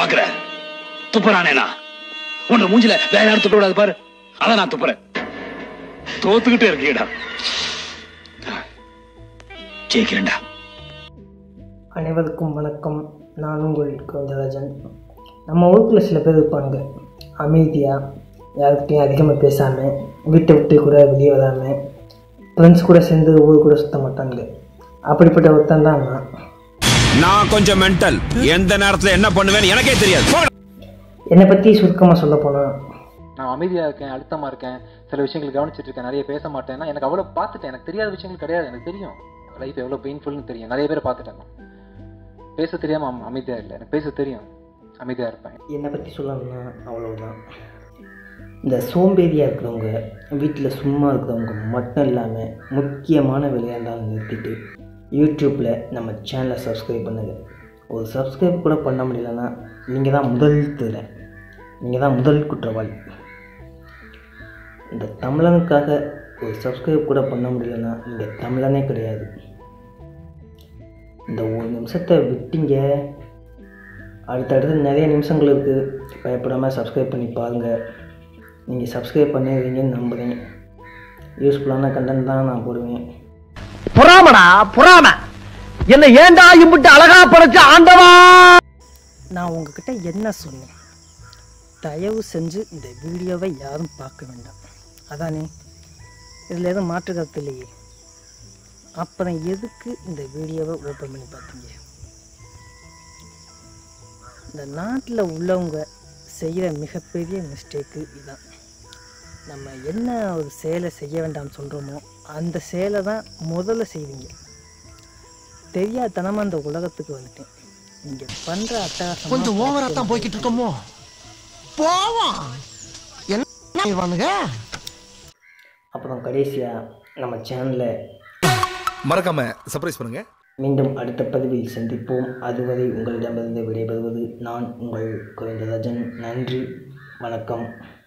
பாக்குற துப்புறானேனா உன்னை மூஞ்சில வேற யாரும் துப்ப விடாது பாரு அதான் நான் துப்புறேன் தோத்துக்கிட்டே இருக்கீடா ஜெயிக்கிறேன்டா அனைவருக்கும் வணக்கம் நான் உங்கள் கோவிந்தராஜன் நம்ம ஊருக்குள்ள சில பேர் இருப்பாங்க அமைதியாக யாருக்கிட்டையும் அதிகமாக பேசாமல் வீட்டை விட்டு கூட வெளியே வராமல் ஃப்ரெண்ட்ஸ் கூட சேர்ந்து ஊர் கூட சுத்த மாட்டாங்க அப்படிப்பட்ட ஒருத்தன் தான் நான் நான் கொஞ்சம் மென்டல் எந்த நேரத்துல என்ன பண்ணுவேன்னு எனக்கே தெரியாது போடா. என்னை பற்றி சுருக்கமாக சொல்ல போனால் நான் அமைதியாக இருக்கேன் அழுத்தமாக இருக்கேன் சில விஷயங்கள் கவனிச்சிட்டு இருக்கேன் நிறைய பேச மாட்டேன்னா எனக்கு அவ்வளோ பார்த்துட்டேன் எனக்கு தெரியாத விஷயங்கள் கிடையாது எனக்கு தெரியும் லைஃப் எவ்வளோ பெயின்ஃபுல்னு தெரியும் நிறைய பேரை பார்த்துட்டேன் நான். பேச தெரியாமல் அமைதியாக இல்லை எனக்கு பேச தெரியும் அமைதியாக இருப்பேன் என்னை பற்றி சொல்லணும்னா அவ்வளவுதான் இந்த சோம்பேறியாக இருக்கிறவங்க வீட்டில் சும்மா இருக்கிறவங்க மட்டும் இல்லாமல் முக்கியமான வேலையாக இருந்தாலும் நிறுத்திட்டு யூடியூப்பில் நம்ம சேனலை சப்ஸ்கிரைப் பண்ணுங்கள் ஒரு சப்ஸ்கிரைப் கூட பண்ண முடியலன்னா நீங்கள் தான் முதல் திரை நீங்கள் தான் முதல் குற்றவாளி இந்த தமிழனுக்காக ஒரு சப்ஸ்கிரைப் கூட பண்ண முடியலன்னா நீங்கள் தமிழனே கிடையாது இந்த ஒரு நிமிஷத்தை விட்டீங்க அடுத்தடுத்து நிறைய நிமிஷங்கள் இருக்குது பயப்படாமல் சப்ஸ்கிரைப் பண்ணி பாருங்கள் நீங்கள் சப்ஸ்கிரைப் பண்ணிடுவீங்கன்னு நம்புகிறேன் யூஸ்ஃபுல்லான கண்டென்ட் தான் நான் போடுவேன் பொறாமடா பொறாம என்ன ஏன்டா இம்புட்டு அழகா படைச்ச ஆண்டவா நான் உங்ககிட்ட என்ன சொன்னேன் தயவு செஞ்சு இந்த வீடியோவை யாரும் பார்க்க வேண்டாம் அதானே இதில் எதுவும் மாற்று கருத்து இல்லையே அப்புறம் எதுக்கு இந்த வீடியோவை ஓப்பன் பண்ணி பார்த்தீங்க இந்த நாட்டில் உள்ளவங்க செய்கிற மிகப்பெரிய மிஸ்டேக்கு இதுதான் நம்ம என்ன ஒரு செயலை செய்ய வேண்டாம்னு சொல்கிறோமோ அந்த செயலை தான் முதல்ல செய்வீங்க தெரியாதனமாக அந்த உலகத்துக்கு வந்துட்டேன் நீங்கள் பண்ணுற அட்டகாசம் கொஞ்சம் ஓவரா தான் போய்கிட்டு இருக்கோமோ போவோம் என்ன இவனுங்க அப்புறம் கடைசியாக நம்ம சேனலை மறக்காம சர்ப்ரைஸ் பண்ணுங்க மீண்டும் அடுத்த பதிவில் சந்திப்போம் அதுவரை உங்களிடமிருந்து விடைபெறுவது நான் உங்கள் குறைந்தராஜன் நன்றி வணக்கம்